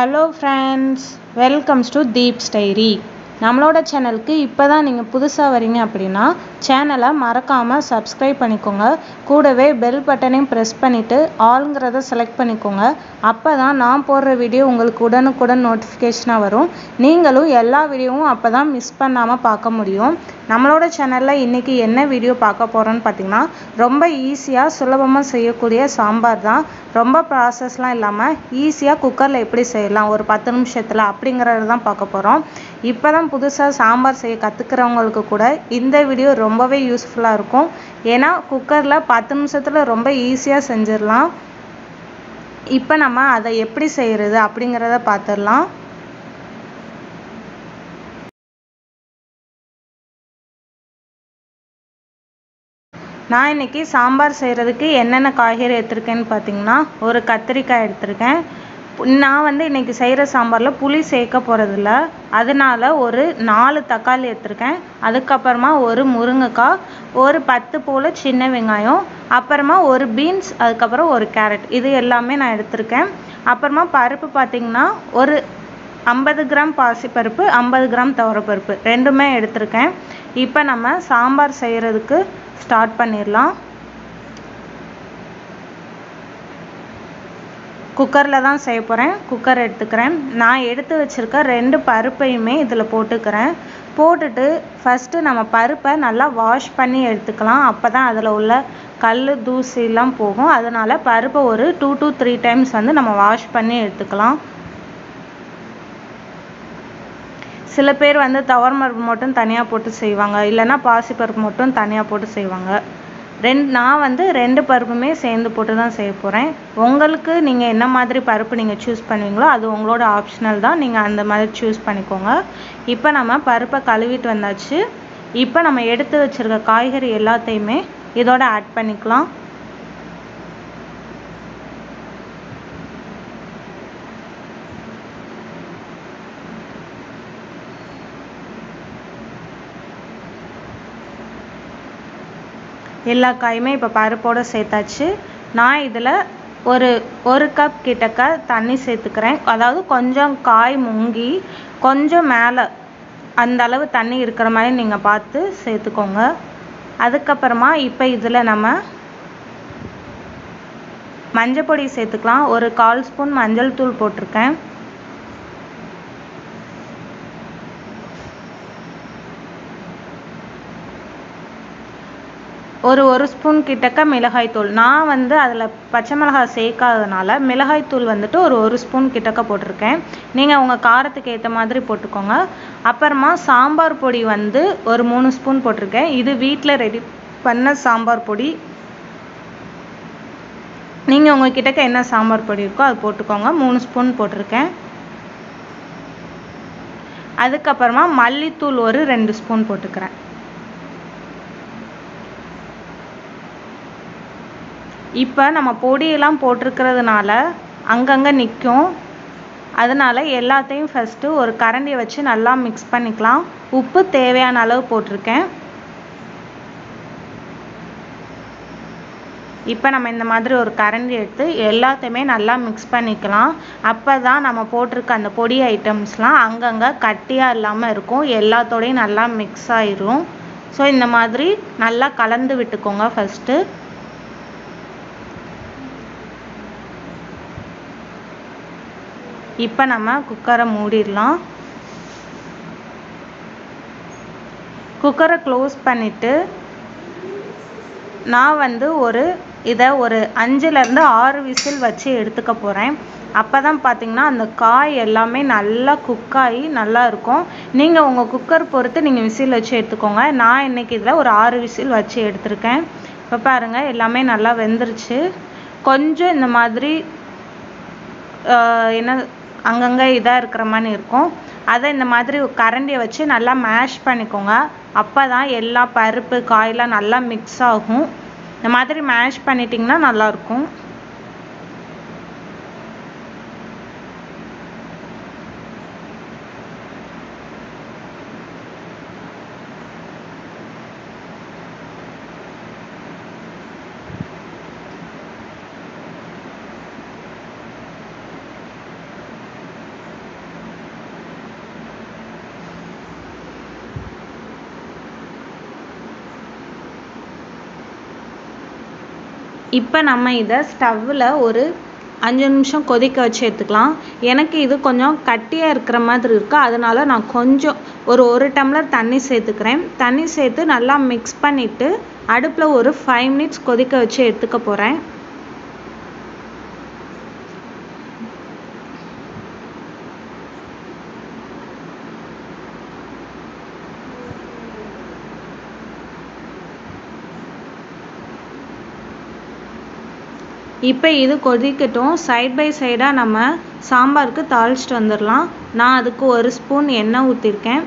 hello friends welcomes to Deeps diary நம்மளோட சேனலுக்கு இப்போ தான் நீங்கள் புதுசாக வரீங்க அப்படின்னா சேனலை மறக்காமல் சப்ஸ்கிரைப் பண்ணிக்கோங்க கூடவே பெல் பட்டனையும் ப்ரெஸ் பண்ணிவிட்டு ஆளுங்கிறத செலக்ட் பண்ணிக்கோங்க அப்போ தான் நான் போடுற வீடியோ உங்களுக்கு உடனுக்குடன் நோட்டிஃபிகேஷனாக வரும் நீங்களும் எல்லா வீடியோவும் அப்போ தான் மிஸ் பண்ணாமல் பார்க்க முடியும் நம்மளோட சேனலில் இன்றைக்கி என்ன வீடியோ பார்க்க போகிறோன்னு பார்த்தீங்கன்னா ரொம்ப ஈஸியாக சுலபமாக செய்யக்கூடிய சாம்பார் தான் ரொம்ப ப்ராசஸ்லாம் இல்லாமல் ஈஸியாக குக்கரில் எப்படி செய்யலாம் ஒரு பத்து நிமிஷத்தில் அப்படிங்கிறது தான் பார்க்க போகிறோம் இப்போ தான் புதுசாக சாம்பார் செய்ய கற்றுக்கிறவங்களுக்கு கூட இந்த வீடியோ ரொம்பவே யூஸ்ஃபுல்லாக இருக்கும் ஏன்னா குக்கரில் பத்து நிமிஷத்தில் ரொம்ப ஈஸியாக செஞ்சிடலாம் இப்போ நம்ம அதை எப்படி செய்கிறது அப்படிங்கிறத பார்த்துடலாம் நான் இன்னைக்கு சாம்பார் செய்கிறதுக்கு என்னென்ன காய்கறி எடுத்திருக்கேன்னு பார்த்தீங்கன்னா ஒரு கத்திரிக்காய் எடுத்திருக்கேன் நான் வந்து இன்னைக்கு செய்கிற சாம்பாரில் புளி சேர்க்க போகிறதில்ல அதனால ஒரு நாலு தக்காளி எடுத்திருக்கேன் அதுக்கப்புறமா ஒரு முருங்கைக்காய் ஒரு பத்து போல் சின்ன வெங்காயம் அப்புறமா ஒரு பீன்ஸ் அதுக்கப்புறம் ஒரு கேரட் இது எல்லாமே நான் எடுத்திருக்கேன் அப்புறமா பருப்பு பார்த்தீங்கன்னா ஒரு ஐம்பது கிராம் பாசிப்பருப்பு ஐம்பது கிராம் துவரப்பருப்பு ரெண்டுமே எடுத்திருக்கேன் இப்போ நம்ம சாம்பார் செய்கிறதுக்கு ஸ்டார்ட் பண்ணிடலாம் குக்கரில் தான் செய்ய போகிறேன் குக்கர் எடுத்துக்கிறேன் நான் எடுத்து வச்சுருக்க ரெண்டு பருப்பையுமே இதில் போட்டுக்கிறேன் போட்டுட்டு ஃபஸ்ட்டு நம்ம பருப்பை நல்லா வாஷ் பண்ணி எடுத்துக்கலாம் அப்போ தான் அதில் உள்ள கல் தூசிலாம் போகும் அதனால் பருப்பை ஒரு டூ டு த்ரீ டைம்ஸ் வந்து நம்ம வாஷ் பண்ணி எடுத்துக்கலாம் சில பேர் வந்து துவரம்பருப்பு மட்டும் தனியாக போட்டு செய்வாங்க இல்லைன்னா பாசிப்பருப்பு மட்டும் தனியாக போட்டு செய்வாங்க ரெண்டு நான் வந்து ரெண்டு பருப்புமே சேர்ந்து போட்டு தான் செய்ய போகிறேன் உங்களுக்கு நீங்கள் என்ன மாதிரி பருப்பு நீங்கள் சூஸ் பண்ணுவீங்களோ அது உங்களோட ஆப்ஷனல் தான் நீங்கள் அந்த மாதிரி சூஸ் பண்ணிக்கோங்க இப்போ நம்ம பருப்பை கழுவிட்டு வந்தாச்சு இப்போ நம்ம எடுத்து வச்சுருக்க காய்கறி எல்லாத்தையுமே இதோட ஆட் பண்ணிக்கலாம் எல்லா காயுமே இப்போ பருப்போடு சேர்த்தாச்சு நான் இதில் ஒரு ஒரு கப் கிட்டக்க தண்ணி சேர்த்துக்கிறேன் அதாவது கொஞ்சம் காய் முங்கி கொஞ்சம் மேலே அந்த அளவு தண்ணி இருக்கிற மாதிரி நீங்கள் பார்த்து சேர்த்துக்கோங்க அதுக்கப்புறமா இப்போ இதில் நம்ம மஞ்சள் பொடி சேர்த்துக்கலாம் ஒரு கால் ஸ்பூன் மஞ்சள் தூள் போட்டிருக்கேன் ஒரு ஒரு ஸ்பூன் கிட்டக்க மிளகாய்த்தூள் நான் வந்து அதில் பச்சை மிளகாய் சேர்க்காததுனால மிளகாய்த்தூள் வந்துட்டு ஒரு ஒரு ஸ்பூன் கிட்டக்க போட்டிருக்கேன் நீங்கள் உங்கள் காரத்துக்கு ஏற்ற மாதிரி போட்டுக்கோங்க அப்புறமா சாம்பார் பொடி வந்து ஒரு மூணு ஸ்பூன் போட்டிருக்கேன் இது வீட்டில் ரெடி பண்ண சாம்பார் பொடி நீங்கள் உங்கள் கிட்டக்க என்ன சாம்பார் பொடி இருக்கோ அது போட்டுக்கோங்க மூணு ஸ்பூன் போட்டிருக்கேன் அதுக்கப்புறமா மல்லித்தூள் ஒரு ரெண்டு ஸ்பூன் போட்டுக்கிறேன் இப்போ நம்ம பொடியெல்லாம் போட்டிருக்கிறதுனால அங்கங்கே நிற்கும் அதனால் எல்லாத்தையும் ஃபஸ்ட்டு ஒரு கரண்டியை வச்சு நல்லா மிக்ஸ் பண்ணிக்கலாம் உப்பு தேவையான அளவு போட்டிருக்கேன் இப்போ நம்ம இந்த மாதிரி ஒரு கரண்டி எடுத்து எல்லாத்தையுமே நல்லா மிக்ஸ் பண்ணிக்கலாம் அப்போ தான் நம்ம போட்டிருக்க அந்த பொடி ஐட்டம்ஸ்லாம் அங்கங்கே கட்டியாக இல்லாமல் இருக்கும் எல்லாத்தோடையும் நல்லா மிக்ஸ் ஆயிரும் ஸோ இந்த மாதிரி நல்லா கலந்து விட்டுக்கோங்க ஃபஸ்ட்டு இப்போ நம்ம குக்கரை மூடிடலாம் குக்கரை க்ளோஸ் பண்ணிவிட்டு நான் வந்து ஒரு இதை ஒரு அஞ்சுலேருந்து ஆறு விசில் வச்சு எடுத்துக்க போகிறேன் அப்போ தான் பார்த்தீங்கன்னா அந்த காய் எல்லாமே நல்லா குக்காகி நல்லா இருக்கும் நீங்கள் உங்கள் குக்கர் பொறுத்து நீங்கள் விசில் வச்சு எடுத்துக்கோங்க நான் இன்றைக்கி இதில் ஒரு ஆறு விசில் வச்சு எடுத்திருக்கேன் இப்போ பாருங்கள் எல்லாமே நல்லா வெந்துருச்சு கொஞ்சம் இந்த மாதிரி என்ன அங்கங்கே இதாக இருக்கிற மாதிரி இருக்கும் அதை இந்த மாதிரி கரண்டியை வச்சு நல்லா மேஷ் பண்ணிக்கோங்க அப்போ தான் எல்லா பருப்பு காயெலாம் நல்லா மிக்ஸ் ஆகும் இந்த மாதிரி மேஷ் பண்ணிட்டிங்கன்னா நல்லாயிருக்கும் இப்போ நம்ம இதை ஸ்டவ்வில் ஒரு அஞ்சு நிமிஷம் கொதிக்க வச்சு எடுத்துக்கலாம் எனக்கு இது கொஞ்சம் கட்டியாக இருக்கிற மாதிரி இருக்குது அதனால நான் கொஞ்சம் ஒரு ஒரு டம்ளர் தண்ணி சேர்த்துக்கிறேன் தண்ணி சேர்த்து நல்லா மிக்ஸ் பண்ணிவிட்டு அடுப்பில் ஒரு ஃபைவ் மினிட்ஸ் கொதிக்க வச்சு எடுத்துக்க போகிறேன் இப்போ இது கொதிக்கட்டும் சைட் பை சைடாக நம்ம சாம்பாருக்கு தாளிச்சிட்டு வந்துடலாம் நான் அதுக்கு ஒரு ஸ்பூன் எண்ணெய் ஊற்றிருக்கேன்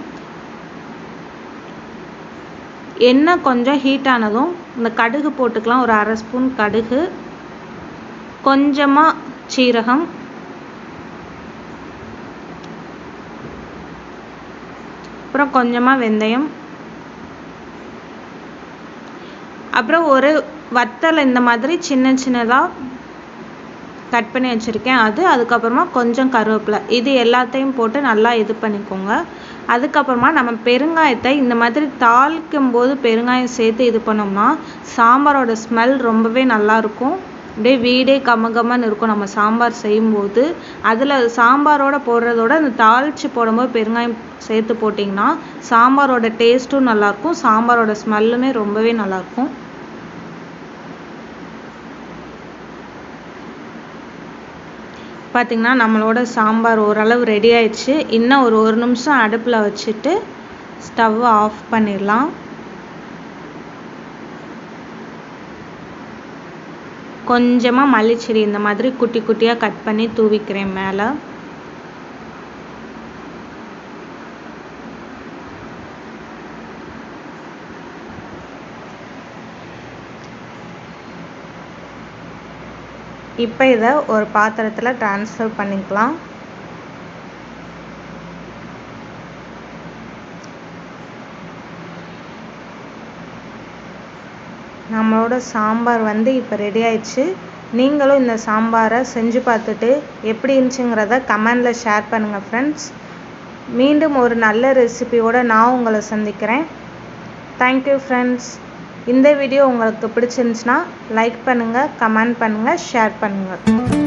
எண்ணெய் கொஞ்சம் ஹீட் ஆனதும் இந்த கடுகு போட்டுக்கலாம் ஒரு அரை ஸ்பூன் கடுகு கொஞ்சமாக சீரகம் அப்புறம் கொஞ்சமாக வெந்தயம் அப்புறம் ஒரு வத்தல் இந்த மாதிரி சின்ன சின்னதாக கட் பண்ணி வச்சுருக்கேன் அது அதுக்கப்புறமா கொஞ்சம் கருவேப்பிலை இது எல்லாத்தையும் போட்டு நல்லா இது பண்ணிக்கோங்க அதுக்கப்புறமா நம்ம பெருங்காயத்தை இந்த மாதிரி தாளிக்கும் போது பெருங்காயம் சேர்த்து இது பண்ணோம்னா சாம்பாரோட ஸ்மெல் ரொம்பவே நல்லாயிருக்கும் அப்படியே வீடே கமகமன்னு இருக்கும் நம்ம சாம்பார் செய்யும்போது அதில் சாம்பாரோட போடுறதோட அந்த தாளித்து போடும்போது பெருங்காயம் சேர்த்து போட்டிங்கன்னா சாம்பாரோட டேஸ்ட்டும் நல்லாயிருக்கும் சாம்பாரோட ஸ்மெல்லுமே ரொம்பவே நல்லாயிருக்கும் பார்த்திங்கன்னா நம்மளோட சாம்பார் ஓரளவு ரெடி ஆயிடுச்சு இன்னும் ஒரு ஒரு நிமிஷம் அடுப்பில் வச்சுட்டு ஸ்டவ்வை ஆஃப் பண்ணிடலாம் கொஞ்சமாக மல்லிச்செடி இந்த மாதிரி குட்டி குட்டியாக கட் பண்ணி தூவிக்கிறேன் மேலே இப்போ இதை ஒரு பாத்திரத்தில் ட்ரான்ஸ்ஃபர் பண்ணிக்கலாம் நம்மளோட சாம்பார் வந்து இப்போ ரெடி ஆயிடுச்சு நீங்களும் இந்த சாம்பாரை செஞ்சு பார்த்துட்டு எப்படி இருந்துச்சுங்கிறத கமெண்டில் ஷேர் பண்ணுங்கள் ஃப்ரெண்ட்ஸ் மீண்டும் ஒரு நல்ல ரெசிபியோட நான் உங்களை சந்திக்கிறேன் தேங்க்யூ ஃப்ரெண்ட்ஸ் இந்த வீடியோ உங்களுக்கு பிடிச்சிருந்துச்சுன்னா லைக் பண்ணுங்கள் கமெண்ட் பண்ணுங்கள் ஷேர் பண்ணுங்கள்